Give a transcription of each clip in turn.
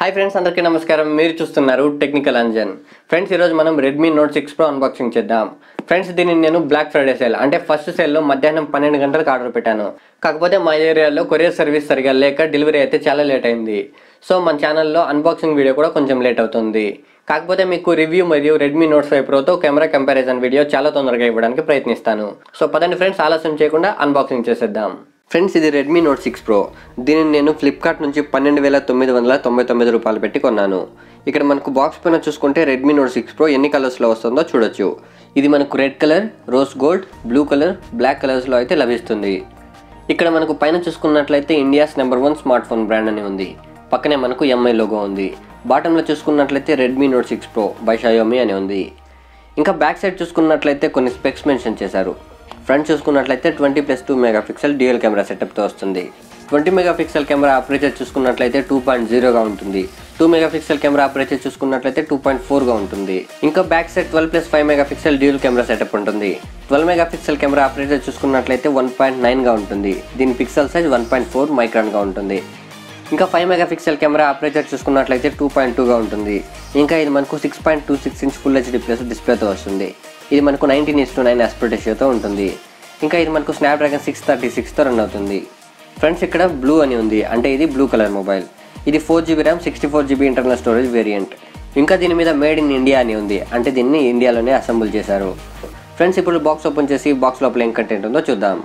hi friends అందరికీ నమస్కారం మీరు చూస్తున్నారు టెక్నికల్ అంజన్ ఫ్రెండ్స్ ఈరోజు మనం Redmi Note six Pro unboxing చేద్దాం ఫ్రెండ్స్ దీన్ని నేను బ్లాక్ ఫ్రైడే సేల్ అంటే ఫస్ట్ సేల్లో మధ్యాహ్నం పన్నెండు గంటలకు ఆర్డర్ పెట్టాను కాకపోతే మా ఏరియాలో కొరియర్ సర్వీస్ సరిగా లేక డెలివరీ అయితే చాలా లేట్ అయింది సో మన ఛానల్లో అన్బాక్సింగ్ వీడియో కూడా కొంచెం లేట్ అవుతుంది కాకపోతే మీకు రివ్యూ మరియు రెడ్మీ నోట్ ఫైవ్ ప్రోతో కెమెరా కంపారిజన్ వీడియో చాలా తొందరగా ఇవ్వడానికి ప్రయత్నిస్తాను సో పదండి ఫ్రెండ్స్ ఆలస్యం చేయకుండా అన్బాక్సింగ్ చేసేద్దాం ఫ్రెండ్స్ ఇది రెడ్మీ నోట్ సిక్స్ ప్రో దీనిని నేను ఫ్లిప్కార్ట్ నుంచి పన్నెండు వేల తొమ్మిది వందల తొంభై తొమ్మిది రూపాయలు పెట్టి కొన్నాను ఇక్కడ మనకు బాక్స్ పైన చూసుకుంటే రెడ్మీ నోట్ సిక్స్ ప్రో ఎన్ని కలర్స్లో వస్తుందో చూడొచ్చు ఇది మనకు red colour rose gold blue colour black కలర్స్లో అయితే లభిస్తుంది ఇక్కడ మనకు పైన చూసుకున్నట్లయితే India's number one smart phone brand అని ఉంది పక్కనే మనకు ఎంఐ లోగో ఉంది బాటంలో చూసుకున్నట్లయితే Redmi Note six Pro by Xiaomi అని ఉంది ఇంకా బ్యాక్ సైడ్ చూసుకున్నట్లయితే కొన్ని స్పెక్స్ మెన్షన్ చేశారు ఫ్రంట్ చూసుకున్నట్లయితే twenty plus two mega pixel dual camera సెటప్తో వస్తుంది twenty mega pixel camera aperture చూసుకున్నట్లయితే టూ పాయింట్ జీరోగా ఉంటుంది two mega pixel camera aperture చూసుకున్నట్లయితే టూ పాయింట్ ఫోర్గా ఉంటుంది ఇంకా back side twelve plus five mega pixel dual camera setup ఉంటుంది twelve mega pixel camera aperture చూసుకున్నట్లయితే వన్ పాయింట్ నైన్గా ఉంటుంది దీని pixel size one point four మైక్రాన్గా ఉంటుంది ఇంకా five mega pixel camera aperture చూసుకున్నట్లయితే టూ పాయింట్ టూగా ఉంటుంది ఇంకా ఇది మనకు six point two six inch full HD plus డిస్ప్లేతో వస్తుంది ఇది మనకు నైన్టీన్ ఇస్ టు నైన్ ఆస్పిరేషన్తో ఉంటుంది ఇంకా ఇది మనకు స్నాప్డ్రాగన్ సిక్స్ థర్టీ సిక్స్తో రన్ అవుతుంది ఫ్రెండ్స్ ఇక్కడ బ్లూ అని ఉంది అంటే ఇది బ్లూ కలర్ మొబైల్ ఇది four GB RAM sixty four GB internal storage variant ఇంకా దీని మీద మేడ్ ఇన్ ఇండియా అని ఉంది అంటే దీన్ని ఇండియాలోనే అసెంబుల్ చేశారు ఫ్రెండ్స్ ఇప్పుడు బాక్స్ ఓపెన్ చేసి బాక్స్ లోపల ఏం కంటెంట్ ఉందో చూద్దాం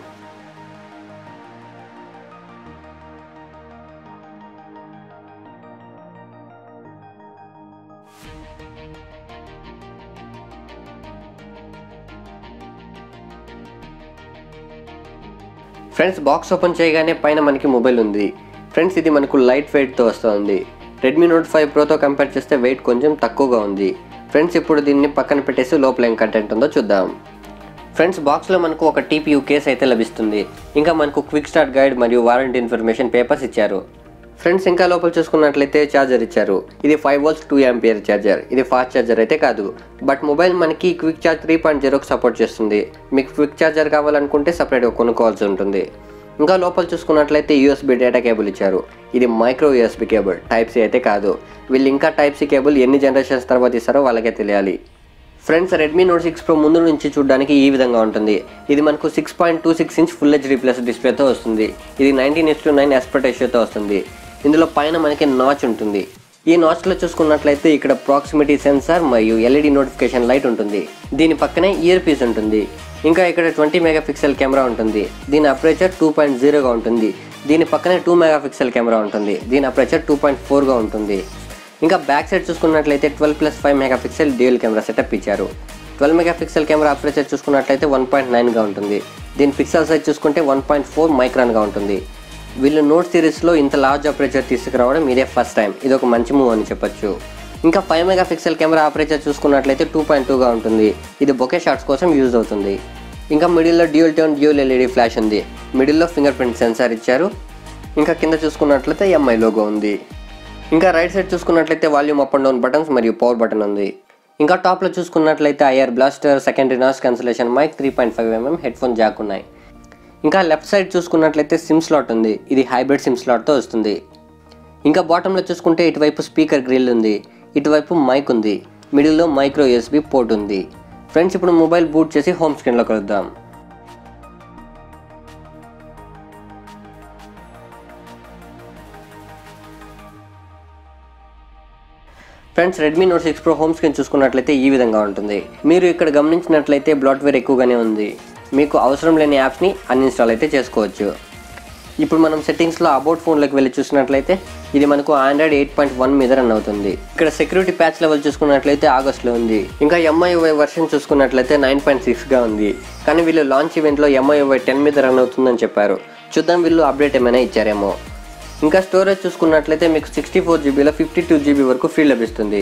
ఫ్రెండ్స్ బాక్స్ ఓపెన్ చేయగానే పైన మనకి మొబైల్ ఉంది ఫ్రెండ్స్ ఇది మనకు లైట్ వెయిట్తో వస్తుంది రెడ్మీ నోట్ ఫైవ్ ప్రోతో కంపేర్ చేస్తే వెయిట్ కొంచెం తక్కువగా ఉంది ఫ్రెండ్స్ ఇప్పుడు దీన్ని పక్కన పెట్టేసి లోపల ఏం కంటెంట్ ఉందో చూద్దాం ఫ్రెండ్స్ బాక్స్లో మనకు ఒక టీపీయూ కేస్ అయితే లభిస్తుంది ఇంకా మనకు క్విక్ స్టార్ట్ గైడ్ మరియు వారంటీ ఇన్ఫర్మేషన్ పేపర్స్ ఇచ్చారు ఫ్రెండ్స్ ఇంకా లోపల చూసుకున్నట్లయితే ఛార్జర్ ఇచ్చారు ఇది five volts two ampere charger ఇది ఫాస్ట్ ఛార్జర్ అయితే కాదు బట్ మొబైల్ మనకి క్విక్ ఛార్జ్ త్రీ పాయింట్ జీరోకి సపోర్ట్ చేస్తుంది మీకు క్విక్ ఛార్జర్ కావాలనుకుంటే సపరేట్గా కొనుక్కోవాల్సి ఉంటుంది ఇంకా లోపల చూసుకున్నట్లయితే యూఎస్బి డేటా కేబుల్ ఇచ్చారు ఇది micro USB cable type C అయితే కాదు వీళ్ళు ఇంకా టైప్ సి కేబుల్ ఎన్ని జనరేషన్స్ తర్వాత ఇస్తారో వాళ్ళకే తెలియాలి friends Redmi Note six Pro ముందు నుంచి చూడడానికి ఈ విధంగా ఉంటుంది ఇది మనకు six point two six inch full HD plus డిస్ప్లేతో వస్తుంది ఇది నైన్టీన్ ఇస్ టు నైన్ తో వస్తుంది ఇందులో పైన మనకి నాచ్ ఉంటుంది ఈ నాచ్లో చూసుకున్నట్లయితే ఇక్కడ ప్రాక్సిమిటీ సెన్సార్ మరియు ఎల్ఈడి నోటిఫికేషన్ లైట్ ఉంటుంది దీని పక్కనే ఇయర్ పీస్ ఉంటుంది ఇంకా ఇక్కడ ట్వంటీ మెగా పిక్సెల్ కెమెరా ఉంటుంది దీని అపరేచర్ టూ పాయింట్ జీరోగా ఉంటుంది దీని పక్కనే టూ మెగా పిక్సెల్ కెమెరా ఉంటుంది దీని అపరేచర్ టూ పాయింట్ ఫోర్గా ఉంటుంది ఇంకా బ్యాక్ సైడ్ చూసుకున్నట్లయితే twelve plus five mega pixel dual camera setup ఇచ్చారు twelve mega pixel camera aperture చూసుకున్నట్లయితే వన్ పాయింట్ నైన్గా ఉంటుంది దీని పిక్సెల్ సైజ్ చూసుకుంటే వన్ పాయింట్ ఫోర్ మైక్రాన్గా ఉంటుంది వీళ్ళు నోట్ సిరీస్లో ఇంత లార్జ్ అపరేచర్ తీసుకురావడం ఇదే ఫస్ట్ టైం ఇది ఒక మంచి మూవ్ అని చెప్పొచ్చు ఇంకా five mega pixel camera aperture చూసుకున్నట్లయితే టూ పాయింట్ టూగా ఉంటుంది ఇది బొకే షాట్స్ కోసం యూజ్ అవుతుంది ఇంకా మిడిల్లో dual tone dual LED flash ఉంది మిడిల్లో ఫింగర్ ప్రింట్ సెన్సార్ ఇచ్చారు ఇంకా కింద చూసుకున్నట్లయితే ఎంఐ లోగో ఉంది ఇంకా రైట్ సైడ్ చూసుకున్నట్లయితే volume up and down buttons మరియు పవర్ బటన్ ఉంది ఇంకా టాప్లో చూసుకున్నట్లయితే IR blaster secondary noise cancellation mic three point five MM head phone jack ఉన్నాయి ఇంకా లెఫ్ట్ సైడ్ చూసుకున్నట్లయితే సిమ్ స్లాట్ ఉంది ఇది హైబ్రిడ్ సిమ్ స్లాట్తో వస్తుంది ఇంకా బాటంలో చూసుకుంటే ఇటువైపు స్పీకర్ గ్రిల్ ఉంది ఇటువైపు మైక్ ఉంది మిడిల్లో మైక్రో యూఎస్బి పోర్ట్ ఉంది ఫ్రెండ్స్ ఇప్పుడు మొబైల్ బూట్ చేసి హోమ్ స్క్రీన్లో కలుద్దాం friends Redmi Note six Pro home screen చూసుకున్నట్లయితే ఈ విధంగా ఉంటుంది మీరు ఇక్కడ గమనించినట్లయితే బ్లాట్వేర్ ఎక్కువగానే ఉంది మీకు అవసరం లేని యాప్స్ని అన్ఇన్స్టాల్ అయితే చేసుకోవచ్చు ఇప్పుడు మనం సెట్టింగ్స్లో అబౌట్ ఫోన్లోకి వెళ్ళి చూసినట్లయితే ఇది మనకు ఆండ్రాయిడ్ ఎయిట్ పాయింట్ వన్ మీద రన్ అవుతుంది ఇక్కడ సెక్యూరిటీ ప్యాచ్ లెవెల్ చూసుకున్నట్లయితే ఆగస్ట్లో ఉంది ఇంకా ఎంఐఓవై వర్షన్ చూసుకున్నట్లయితే నైన్ పాయింట్ సిక్స్గా ఉంది కానీ వీళ్ళు లాంచ్ ఈవెంట్లో ఎంఐఓవై టెన్ మీద రన్ అవుతుందని చెప్పారు చూద్దాం వీళ్ళు అప్డేట్ ఏమైనా ఇచ్చారేమో ఇంకా స్టోరేజ్ చూసుకున్నట్లయితే మీకు సిక్స్టీ ఫోర్ జీబీలో ఫిఫ్టీ టూ జీబీ వరకు ఫ్రీ లభిస్తుంది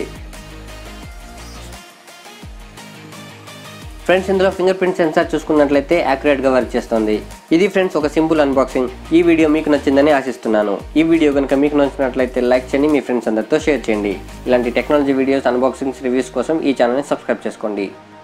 ఫ్రెండ్స్ ఇందులో ఫింగర్ ప్రింట్ సెన్సార్ చూసుకున్నట్లయితే యాక్యురేట్గా వర్క్ చేస్తుంది ఇది ఫ్రెండ్స్ ఒక సింపుల్ అన్బాక్సింగ్ ఈ వీడియో మీకు నచ్చిందని ఆశిస్తున్నాను ఈ వీడియో కనుక మీకు నచ్చినట్లయితే లైక్ చేయండి మీ ఫ్రెండ్స్ అందరితో షేర్ చేయండి ఇలాంటి టెక్నాలజీ వీడియోస్ అన్బాక్సింగ్స్ రివ్యూస్ కోసం ఈ ఛానల్ని సబ్స్క్రైబ్ చేసుకోండి